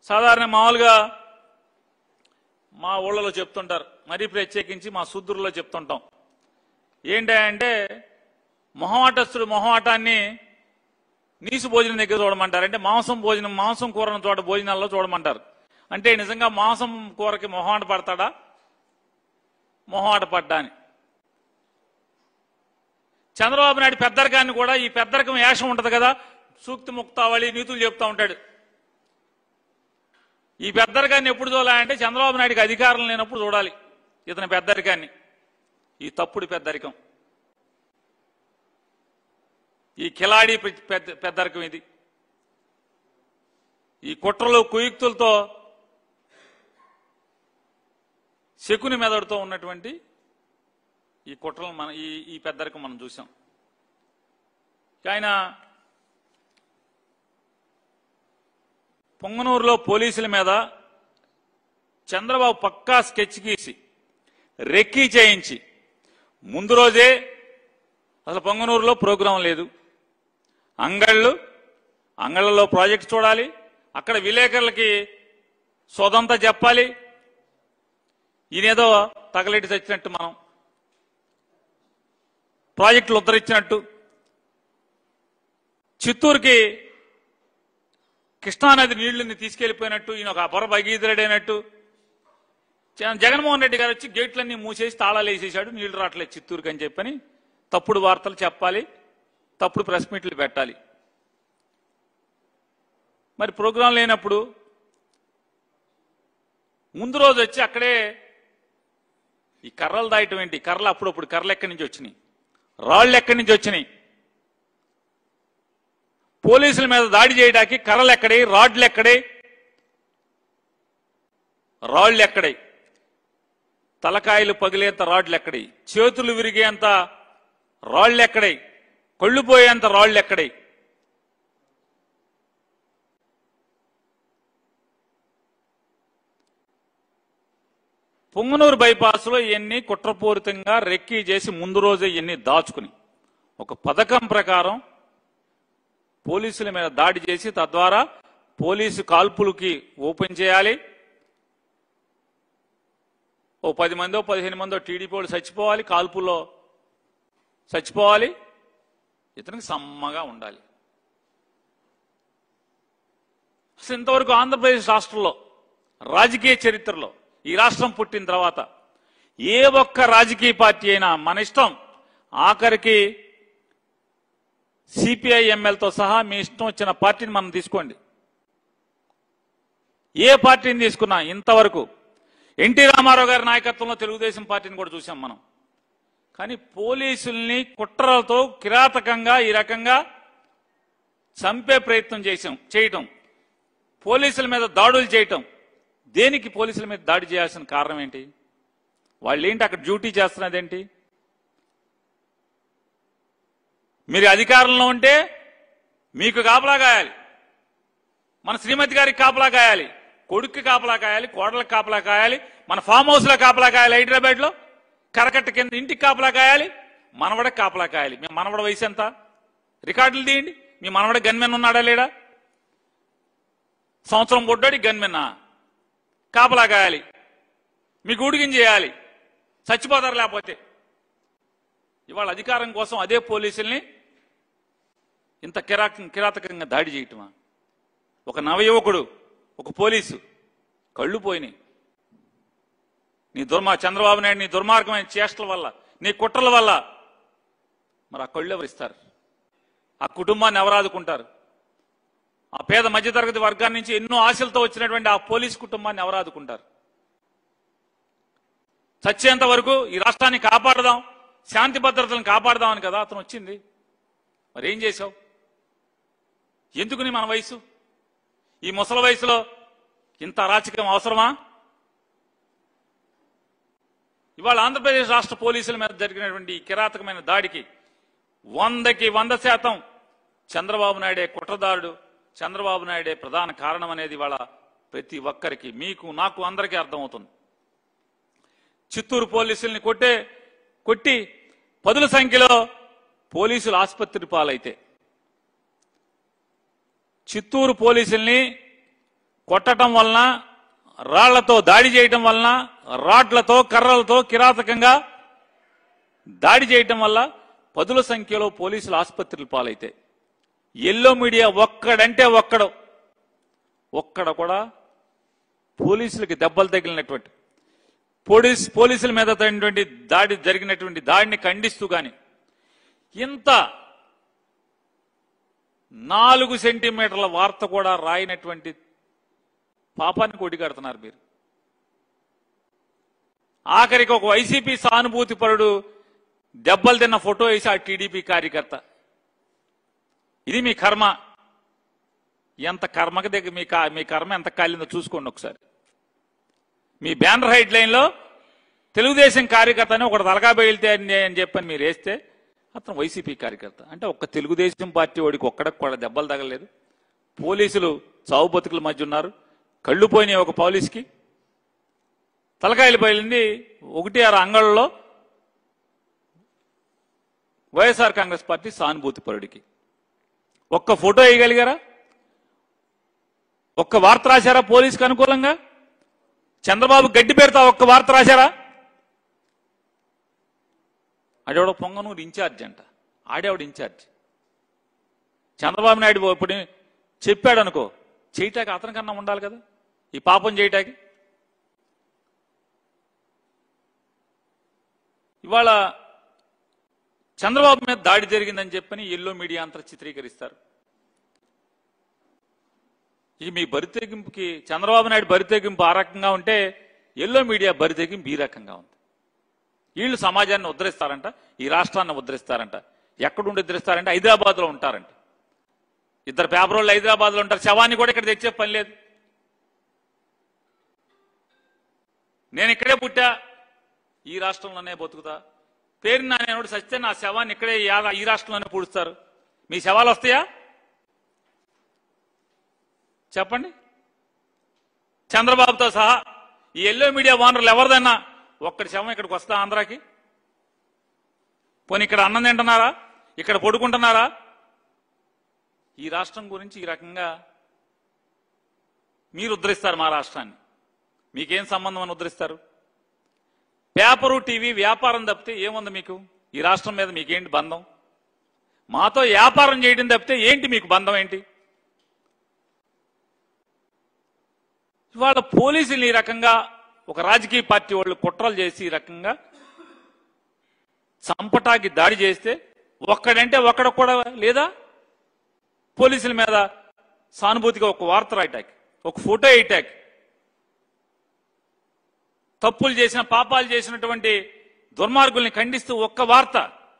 సాధారణ మామూలుగా మా ఊళ్ళలో చెప్తుంటారు మరీ ప్రత్యేకించి మా శూద్రుల్లో చెప్తుంటాం ఏంటంటే మొహమాటస్తుడు మొహమాటాన్ని నీసు భోజనం దగ్గర చూడమంటారు అంటే మాంసం భోజనం మాంసం కూరన చోట భోజనాల్లో చూడమంటారు అంటే నిజంగా మాంసం కూరకి మొహమాట పడతాడా మొహమాట పడ్డా అని చంద్రబాబు నాయుడు పెద్దరికాన్ని కూడా ఈ పెద్దరికం వేషం ఉంటది కదా సూక్తి ముక్తావళి నీతులు చెప్తా ఉంటాడు ఈ పెద్దరికాన్ని ఎప్పుడు చూడాలంటే చంద్రబాబు నాయుడికి అధికారం లేనప్పుడు చూడాలి ఇతని పెద్దరికాన్ని ఈ తప్పుడు పెద్దరికం ఈ కిలాడి పె- పెద్ద పెద్దరికం ఇది ఈ కుట్రలు కుయుక్తులతో శకుని మెదడుతో ఉన్నటువంటి ఈ కుట్రలు మన ఈ ఈ పెద్దరికం మనం చూసాం ఆయన పొంగనూరులో పోలీసుల మీద చంద్రబాబు పక్కా స్కెచ్ గీసి రెక్కీ చేయించి ముందు రోజే అసలు పొంగనూరులో ప్రోగ్రాం లేదు అంగళ్ళు అంగళ్ళలో ప్రాజెక్ట్ చూడాలి అక్కడ విలేకరులకి సోదంతా చెప్పాలి ఈయనేదో తగలెట్టి చచ్చినట్టు మనం ప్రాజెక్టులు ఉద్ధరించినట్టు చిత్తూరుకి కృష్ణానది నీళ్లని తీసుకెళ్లిపోయినట్టు ఈయన ఒక అపర భగీధరుడైనట్టు జగన్- జగన్మోహన్ రెడ్డి గారు వచ్చి గేట్లన్నీ మూసేసి తాళాలు వేసేసాడు నీళ్లు రావట్లేదు చిత్తూరుకి అని చెప్పని తప్పుడు వార్తలు చెప్పాలి తప్పుడు ప్రెస్ మీట్లు పెట్టాలి మరి ప్రోగ్రాం లేనప్పుడు ముందు రోజు వచ్చి అక్కడే ఈ కర్రలు దాయటం ఏంటి కర్రలు అప్పుడప్పుడు కర్రలు ఎక్కడి నుంచి వచ్చినాయి రాళ్ళు ఎక్కడి నుంచి వచ్చినాయి పోలీసుల మీద దాడి చేయడానికి కర్రలు ఎక్కడే రాడ్లు ఎక్కడే రాళ్ళు ఎక్కడే తలకాయలు పగిలేంత రాడ్లు ఎక్కడే చేతులు విరిగేంత రాళ్ళు ఎక్కడే కళ్ళు పోయేంత రాళ్ళు ఎక్కడే పొంగనూరు బైపాస్ లో ఇవన్నీ కుట్రపూరితంగా రెక్కీ చేసి ముందు రోజే ఇవన్నీ దాచుకుని ఒక పథకం ప్రకారం పోలీసుల మీద దాడి చేసి తద్వారా పోలీసు కాల్పులకి ఓపెన్ చేయాలి ఓ పది మందో పదిహేను మందో టీడీపీ వాళ్ళు చచ్చిపోవాలి కాల్పుల్లో చచ్చిపోవాలి ఇతనికి సమ్మగా ఉండాలి అసలు ఇంతవరకు ఆంధ్రప్రదేశ్ రాష్ట్రంలో రాజకీయ చరిత్రలో ఈ రాష్ట్రం పుట్టిన తర్వాత ఏ ఒక్క రాజకీయ పార్టీ అయినా మన ఇష్టం ఆఖరికి సిపిఐ ఎమ్మెల్తో సహా మీ ఇష్టం వచ్చిన పార్టీని మనం తీసుకోండి ఏ పార్టీని తీసుకున్నా ఇంతవరకు ఎన్టీ రామారావు గారి నాయకత్వంలో తెలుగుదేశం పార్టీని కూడా చూసాం మనం కానీ పోలీసుల్ని కుట్రలతో కిరాతకంగా ఈ రకంగా చంపే ప్రయత్నం చేసాం చేయటం పోలీసుల మీద దాడులు చేయటం దేనికి పోలీసుల మీద దాడి చేయాల్సిన కారణం ఏంటి వాళ్ళు ఏంటి అక్కడ డ్యూటీ చేస్తున్నదేంటి మీరు అధికారంలో ఉంటే మీకు కాపలా కాయాలి మన శ్రీమతి గారికి కాపలా కాయాలి కొడుక్కి కాపలా కాయాలి కోడలకు కాపలా కాయాలి మన ఫామ్ హౌస్ లో కాపలా కాయాలి హైదరాబాద్ లో కరకట్ట కింద ఇంటికి కాపలా కాయాలి మనవడకి కాపలా కాయాలి మీ మనవడ వయసు ఎంత రికార్డులు తీయండి మీ మనవడ గన్మెన్ ఉన్నాడా లేడా సంవత్సరం కొట్టాడు గన్మెన్నా కాపలా కాయాలి మీ గూడిగిం చేయాలి చచ్చిపోతారు లేకపోతే ఇవాళ అధికారం కోసం అదే పోలీసుల్ని ఇంత కిరాక కిరాతకంగా దాడి చేయటమా ఒక నవయువకుడు ఒక పోలీసు కళ్ళు పోయినాయి నీ దుర్మా చంద్రబాబు నాయుడు నీ దుర్మార్గమైన చేష్టల వల్ల నీ కుట్రల వల్ల మరి ఆ కళ్ళు ఎవరు ఇస్తారు ఆ కుటుంబాన్ని ఎవరు ఆదుకుంటారు ఆ పేద మధ్యతరగతి వర్గాన్ని నుంచి ఎన్నో ఆశలతో వచ్చినటువంటి ఆ పోలీసు కుటుంబాన్ని ఎవరు ఆదుకుంటారు చచ్చేంత వరకు ఈ రాష్ట్రాన్ని కాపాడదాం శాంతి భద్రతలను కాపాడదామని కదా అతను వచ్చింది మరి ఏం చేశావు ఎందుకుని మన వయసు ఈ ముసల వయసులో ఇంత అరాచకం అవసరమా ఇవాళ ఆంధ్రప్రదేశ్ రాష్ట్ర పోలీసుల మీద జరిగినటువంటి ఈ కిరాతకమైన దాడికి వందకి వంద శాతం చంద్రబాబు నాయుడే కుట్రదారుడు చంద్రబాబు నాయుడే ప్రధాన కారణం అనేది ఇవాళ ప్రతి ఒక్కరికి మీకు నాకు అందరికీ అర్థమవుతుంది చిత్తూరు పోలీసుల్ని కొట్టే కొట్టి పదుల సంఖ్యలో పోలీసులు ఆసుపత్రి పాలైతే చిత్తూరు పోలీసుల్ని కొట్టడం వలన రాళ్లతో దాడి చేయటం వలన రాడ్లతో కర్రలతో కిరాతకంగా దాడి చేయటం వల్ల పదుల సంఖ్యలో పోలీసులు ఆసుపత్రులు పాలైతాయి ఎల్లో మీడియా ఒక్కడంటే ఒక్కడు ఒక్కడ కూడా పోలీసులకి దెబ్బలు తగిలినటువంటి పోలీస్ పోలీసుల మీద తగినటువంటి దాడి జరిగినటువంటి దాడిని ఖండిస్తూ గాని ఇంత నాలుగు సెంటీమీటర్ల వార్త కూడా రాయినటువంటి పాపాన్ని కొడిగడుతున్నారు మీరు ఆఖరికి ఒక వైసీపీ సానుభూతి పరుడు దెబ్బలు తిన్న ఫోటో వేసి ఆ టీడీపీ కార్యకర్త ఇది మీ కర్మ ఎంత కర్మకి దగ్గర మీ కా- మీ కర్మ ఎంత కాలిందో చూసుకోండి ఒకసారి మీ బ్యానర్ హైడ్ లైన్ లో తెలుగుదేశం కార్యకర్త అని ఒకటి తలగా బయలుతే అని చెప్పని మీరు వేస్తే అతను వైసీపీ కార్యకర్త అంటే ఒక్క తెలుగుదేశం పార్టీ వాడికి ఒక్కడికి కూడా దెబ్బలు తగలేదు పోలీసులు చావు బతుకుల మధ్య ఉన్నారు కళ్ళు పోయినాయి ఒక పోలీస్కి తలకాయలు బయలుంది ఒకటి ఆరు అంగళ్ళలో వైఎస్ఆర్ కాంగ్రెస్ పార్టీ సానుభూతి పరుడికి ఒక్క ఫోటో వేయగలిగారా ఒక్క వార్త రాశారా పోలీసుకు అనుకూలంగా చంద్రబాబు గడ్డి పెడతా ఒక్క వార్త రాశారా ఆడేవాడు పొంగనూరు ఇన్ఛార్జ్ అంట ఆడేవాడు ఇన్ఛార్జ్ చంద్రబాబు నాయుడు ఇప్పుడు చెప్పాడు అనుకో చేయటానికి అతని కన్నా ఉండాలి కదా ఈ పాపం చేయటానికి ఇవాళ చంద్రబాబు మీద దాడి జరిగిందని చెప్పని ఎల్లో మీడియా అంతా చిత్రీకరిస్తారు ఇక మీ బరితెగింపుకి చంద్రబాబు నాయుడు బరితెగింపు ఆ రకంగా ఉంటే ఎల్లో మీడియా బరితెగింపు ఈ రకంగా ఉంది వీళ్ళు సమాజాన్ని ఉద్ధరిస్తారంట ఈ రాష్ట్రాన్ని ఉద్ధరిస్తారంట ఎక్కడుండి ఉద్ధరిస్తారంటే హైదరాబాద్ లో ఉంటారంట ఇద్దరు పేపర్ వాళ్ళు హైదరాబాద్ లో ఉంటారు శవాన్ని కూడా ఇక్కడ తెచ్చే పని లేదు నేను ఇక్కడే పుట్టా ఈ రాష్ట్రంలోనే బతుకుతా పేరు నా నేను సస్తే నా శవాన్ని ఇక్కడే ఈ ఆ- ఈ రాష్ట్రంలోనే పూడుస్తారు మీ శవాలు వస్తాయా చెప్పండి చంద్రబాబుతో సహా ఈ ఎల్లో మీడియా ఓనర్లు ఎవరిదన్నా ఒక్కడి శవం ఇక్కడికి వస్తా ఆంధ్రాకి పోనీ ఇక్కడ అన్నం తింటున్నారా ఇక్కడ పడుకుంటున్నారా ఈ రాష్ట్రం గురించి ఈ రకంగా మీరు ఉద్ధరిస్తారు మా రాష్ట్రాన్ని మీకేం సంబంధం అని ఉద్ధరిస్తారు పేపరు టీవీ వ్యాపారం తప్పితే ఏముంది మీకు ఈ రాష్ట్రం మీద మీకేంటి బంధం మాతో వ్యాపారం చేయడం తప్పితే ఏంటి మీకు బంధం ఏంటి ఇవాళ పోలీసులు ఈ రకంగా ఒక రాజకీయ పార్టీ వాళ్ళు కుట్రలు చేసి ఈ రకంగా చంపటాకి దాడి చేస్తే ఒక్కడంటే ఒక్కడ కూడా లేదా పోలీసుల మీద సానుభూతిగా ఒక వార్త రాయటానికి ఒక ఫోటో వేయటానికి తప్పులు చేసిన పాపాలు చేసినటువంటి దుర్మార్గుల్ని ఖండిస్తూ ఒక్క వార్త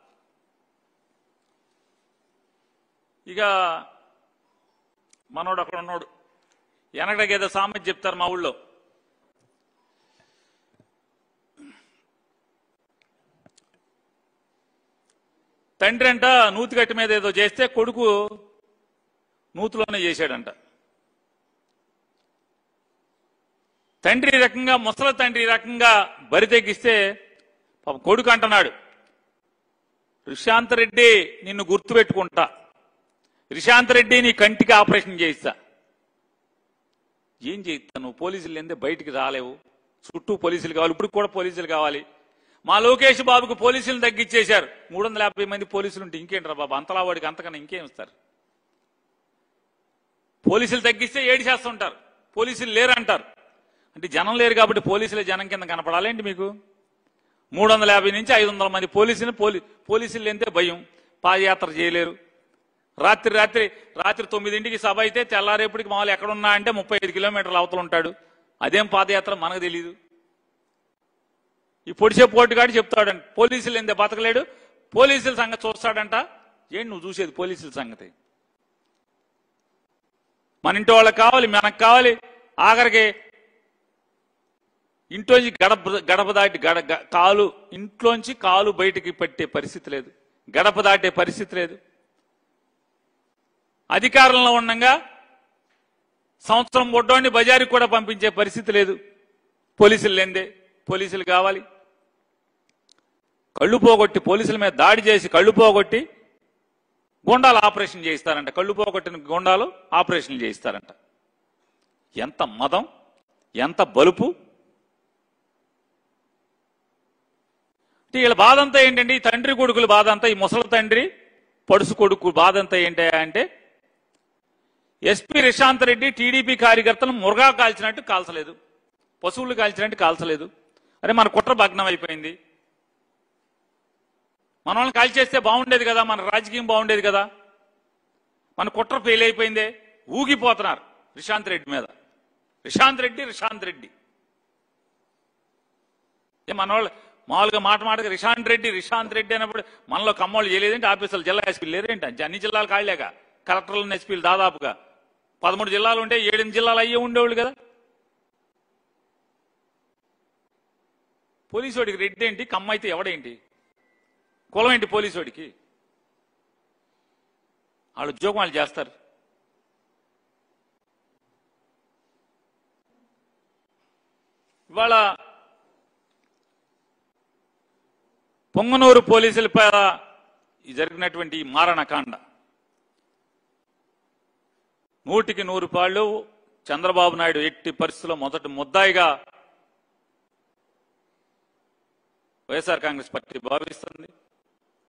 ఇక మనోడు అక్కడ ఉన్నాడు వెనకడికి ఏదో సామెత చెప్తారు మా ఊళ్ళో తండ్రి అంట నూతిగట్టి మీద ఏదో చేస్తే కొడుకు నూతులోనే చేశాడంట తండ్రి ఈ రకంగా ముసలి తండ్రి ఈ రకంగా బరి తెగిస్తే పాపం కొడుకు అంటున్నాడు రిషాంత్ రెడ్డి నిన్ను గుర్తుపెట్టుకుంటా రిషాంత్ రెడ్డి నీ కంటికి ఆపరేషన్ చేయిస్తా ఏం చేయిస్తా నువ్వు పోలీసులు లేదే బయటికి రాలేవు చుట్టూ పోలీసులు కావాలి ఇప్పుడు కూడా పోలీసులు కావాలి మా లోకేష్ బాబుకు పోలీసులు తగ్గించేశారు మూడు వందల యాభై మంది పోలీసులు ఉంటే ఇంకేంట్రా బాబు అంతలా వాడికి అంతకన్నా ఇంకేం ఇస్తారు పోలీసులు తగ్గిస్తే ఏడు చేస్తుంటారు పోలీసులు లేరంటారు అంటే జనం లేరు కాబట్టి పోలీసులే జనం కింద కనపడాలేంటి మీకు మూడు వందల యాభై నుంచి ఐదు వందల మంది పోలీసులు పోలీ పోలీసులు లేంతే భయం పాదయాత్ర చేయలేరు రాత్రి రాత్రి రాత్రి తొమ్మిదింటికి సభ అయితే తెల్లారేపటికి మామూలు ఎక్కడున్నా అంటే ముప్పై ఐదు కిలోమీటర్ల అవతల ఉంటాడు అదేం పాదయాత్ర మనకు తెలియదు ఈ పొడిచే పోటుగాడు చెప్తాడంట పోలీసులు ఏందే బతకలేడు పోలీసుల సంగతి చూస్తాడంట ఏంటి నువ్వు చూసేది పోలీసుల సంగతి మన ఇంటి వాళ్ళకి కావాలి మనకు కావాలి ఆఖరికి ఇంట్లోంచి గడప గడప దాటి గడ గ- కాలు ఇంట్లోంచి కాలు బయటికి పెట్టే పరిస్థితి లేదు గడప దాటే పరిస్థితి లేదు అధికారంలో ఉండగా సంవత్సరం బొడ్డోని బజారుకి కూడా పంపించే పరిస్థితి లేదు పోలీసులు లేందే పోలీసులు కావాలి కళ్ళు పోగొట్టి పోలీసుల మీద దాడి చేసి కళ్ళు పోగొట్టి గుండాలు ఆపరేషన్ చేయిస్తారంట కళ్ళు పోగొట్టిన గుండాలు ఆపరేషన్ చేయిస్తారంట ఎంత మదం ఎంత బలుపు అంటే వీళ్ళ బాధ అంతా ఏంటండి ఈ తండ్రి కొడుకుల బాధ అంతా ఈ ముసలి తండ్రి పడుసు కొడుకు బాధ అంతా ఏంటి అంటే ఎస్పీ రిషాంత్ రెడ్డి టీడీపీ కార్యకర్తలు మురగా కాల్చినట్టు కాల్చలేదు పశువులు కాల్చినట్టు కాల్చలేదు అరే మన కుట్ర భగ్నం అయిపోయింది మన వాళ్ళని కాల్చేస్తే బాగుండేది కదా మన రాజకీయం బాగుండేది కదా మన కుట్ర ఫెయిల్ అయిపోయిందే ఊగిపోతున్నారు రిషాంత్ రెడ్డి మీద రిషాంత్ రెడ్డి రిషాంత్ రెడ్డి ఏ మన వాళ్ళు మామూలుగా మాట మాటగా రిషాంత్ రెడ్డి రిషాంత్ రెడ్డి అన్నప్పుడు మనలో కమ్మోళ్ళు చేయలేదేంటి ఆఫీసులు జిల్లా ఎస్పీలు లేదేంటి అన్ని జిల్లాలు కాళ్ళేక కలెక్టర్లు ఎస్పీలు దాదాపుగా పదమూడు జిల్లాలు ఉంటే ఏడెనిమిది జిల్లాలు అయ్యే ఉండేవాళ్ళు కదా పోలీసు వాడికి రెడ్డి ఏంటి కమ్మ అయితే ఎవడేంటి కులం ఏంటి పోలీసు వాడికి వాళ్ళు ఉద్యోగం వాళ్ళు చేస్తారు ఇవాళ పొంగనూరు పోలీసులపై ఈ జరిగినటువంటి ఈ మారణకాండ నూటికి నూరు పాళ్ళు చంద్రబాబు నాయుడు ఎట్టి పరిస్థితుల్లో మొదటి ముద్దాయిగా వైఎస్ఆర్ కాంగ్రెస్ పార్టీ భావిస్తుంది